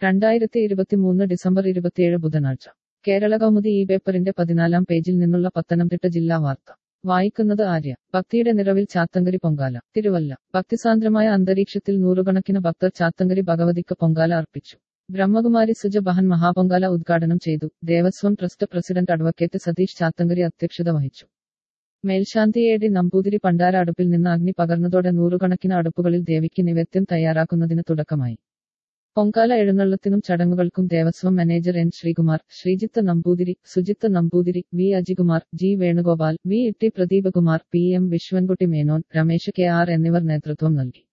രണ്ടായിരത്തി ഇരുപത്തിമൂന്ന് ഡിസംബർ ഇരുപത്തിയേഴ് ബുധനാഴ്ച കേരള കൗമുദി ഈ പേപ്പറിന്റെ പതിനാലാം പേജിൽ നിന്നുള്ള പത്തനംതിട്ട ജില്ലാ വാർത്ത വായിക്കുന്നത് ആര്യ ഭക്തിയുടെ നിറവിൽ ചാത്തങ്കരി പൊങ്കാല തിരുവല്ല ഭക്തിസാന്ദ്രമായ അന്തരീക്ഷത്തിൽ നൂറുകണക്കിന് ഭക്തർ ചാത്തങ്കരി ഭഗവതിക്ക് പൊങ്കാല അർപ്പിച്ചു ബ്രഹ്മകുമാരി സുജ ബഹൻ മഹാപൊങ്കാല ഉദ്ഘാടനം ചെയ്തു Devaswom trust president advocate Satheesh Chathankari അധ്യക്ഷത വഹിച്ചു മേൽശാന്തി എ ഡി നമ്പൂതിരി പണ്ടാര അടുപ്പിൽ നിന്ന് അഗ്നി പകർന്നതോടെ നൂറുകണക്കിന് അടുപ്പുകളിൽ ദേവിക്ക് നിവേദ്യം തയ്യാറാക്കുന്നതിന് തുടക്കമായി പൊങ്കാല എഴുന്നള്ളത്തിനും ചടങ്ങുകൾക്കും Devaswom manager N Sreekumar Sreejith Namboothiri Sujith Namboothiri V Ajikumar G Venugopal V Itty Pradeepkumar P M Viswankutty Menon Ramesh K R എന്നിവർ നേതൃത്വം നൽകി